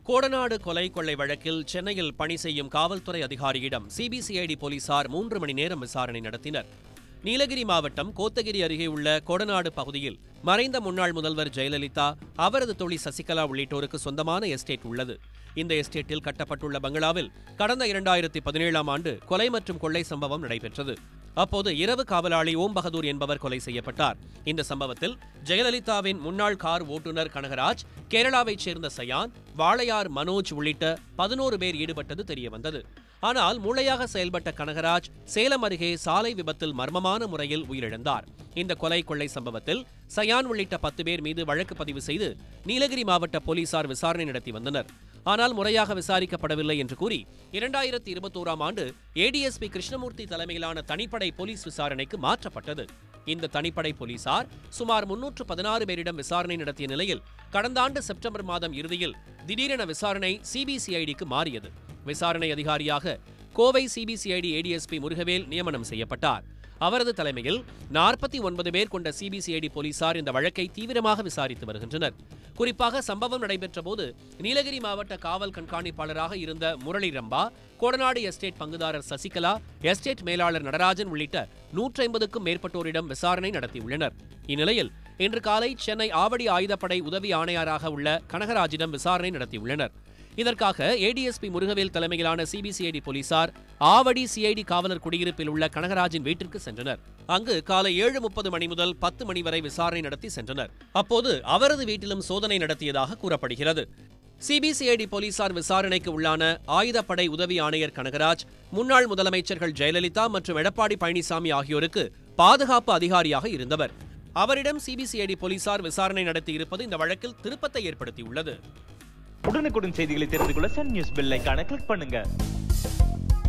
கோடநாடு கொலை கொள்ளை வழக்கில் சென்னையில் பணி செய்யும் காவல்துறை அதிகாரியிடம் சிபிசிஐடி போலீசார் மூன்று மணி நேரம் விசாரணை நடத்தினர் நீலகிரி மாவட்டம் கோத்தகிரி அருகே உள்ள கொடநாடு பகுதியில் மறைந்த முன்னாள் முதல்வர் ஜெயலலிதா அவரது தோழி சசிகலா உள்ளிட்டோருக்கு சொந்தமான எஸ்டேட் உள்ளது இந்த எஸ்டேட்டில் கட்டப்பட்டுள்ள பங்களாவில் கடந்த இரண்டாயிரத்தி பதினேழாம் ஆண்டு கொலை மற்றும் கொள்ளை சம்பவம் நடைபெற்றது அப்போது இரவு காவலாளி ஓம் பகதூர் என்பவர் கொலை செய்யப்பட்டார் இந்த சம்பவத்தில் ஜெயலலிதாவின் முன்னாள் கார் ஓட்டுநர் கனகராஜ் கேரளாவைச் சேர்ந்த சயான் வாளையார் மனோஜ் உள்ளிட்ட பதினோரு பேர் ஈடுபட்டது தெரியவந்தது ஆனால் மூளையாக செயல்பட்ட கனகராஜ் சேலம் அருகே சாலை விபத்தில் மர்மமான முறையில் உயிரிழந்தார் இந்த கொலை கொள்ளை சம்பவத்தில் சயான் உள்ளிட்ட பத்து பேர் மீது வழக்கு பதிவு செய்து நீலகிரி மாவட்ட போலீசார் விசாரணை நடத்தி வந்தனர் ஆனால் முறையாக விசாரிக்கப்படவில்லை என்று கூறி இரண்டாயிரத்தி இருபத்தோராம் ஆண்டு ஏடிஎஸ்பி கிருஷ்ணமூர்த்தி தலைமையிலான தனிப்படை போலீஸ் விசாரணைக்கு மாற்றப்பட்டது இந்த தனிப்படை போலீசார் சுமார் முன்னூற்று பதினாறு பேரிடம் விசாரணை நடத்திய நிலையில் கடந்த ஆண்டு செப்டம்பர் மாதம் இறுதியில் திடீரென விசாரணை சிபிசிஐடிக்கு மாறியது விசாரணை அதிகாரியாக கோவை சிபிசிஐடி ஏடிஎஸ்பி முருகவேல் நியமனம் செய்யப்பட்டார் அவரது தலைமையில் நாற்பத்தி ஒன்பது பேர் கொண்ட சிபிசிஐடி போலீசார் இந்த வழக்கை தீவிரமாக விசாரித்து வருகின்றனர் குறிப்பாக சம்பவம் நடைபெற்ற போது நீலகிரி மாவட்ட காவல் கண்காணிப்பாளராக இருந்த முரளி ரம்பா கோடநாடு எஸ்டேட் பங்குதாரர் சசிகலா எஸ்டேட் மேலாளர் நடராஜன் உள்ளிட்ட நூற்றி ஐம்பதுக்கும் மேற்பட்டோரிடம் விசாரணை நடத்தியுள்ளனர் இந்நிலையில் இன்று காலை சென்னை ஆவடி ஆயுதப்படை உதவி ஆணையராக உள்ள கனகராஜிடம் விசாரணை நடத்தியுள்ளனர் இதற்காக ஏடிஎஸ்பி முருகவேல் தலைமையிலான சிபிசிஐடி போலீசார் ஆவடி சிஐடி காவலர் குடியிருப்பில் உள்ள கனகராஜின் வீட்டிற்கு சென்றனர் அங்கு காலை ஏழு முப்பது மணி முதல் பத்து மணி வரை விசாரணை நடத்தி சென்றனர் அப்போது அவரது வீட்டிலும் சோதனை நடத்தியதாக கூறப்படுகிறது சிபிசிஐடி போலீசார் விசாரணைக்கு உள்ளான ஆயுதப்படை உதவி ஆணையர் கனகராஜ் முன்னாள் முதலமைச்சர்கள் ஜெயலலிதா மற்றும் எடப்பாடி பழனிசாமி ஆகியோருக்கு பாதுகாப்பு அதிகாரியாக இருந்தவர் அவரிடம் சிபிசிஐடி போலீசார் விசாரணை நடத்தி இருப்பது இந்த வழக்கில் திருப்பத்தை ஏற்படுத்தியுள்ளது உடனுக்குடன் செய்திகளை தெரிந்து கொள்ள சன் நியூஸ் பெல் ஐகானை கிளிக் பண்ணுங்க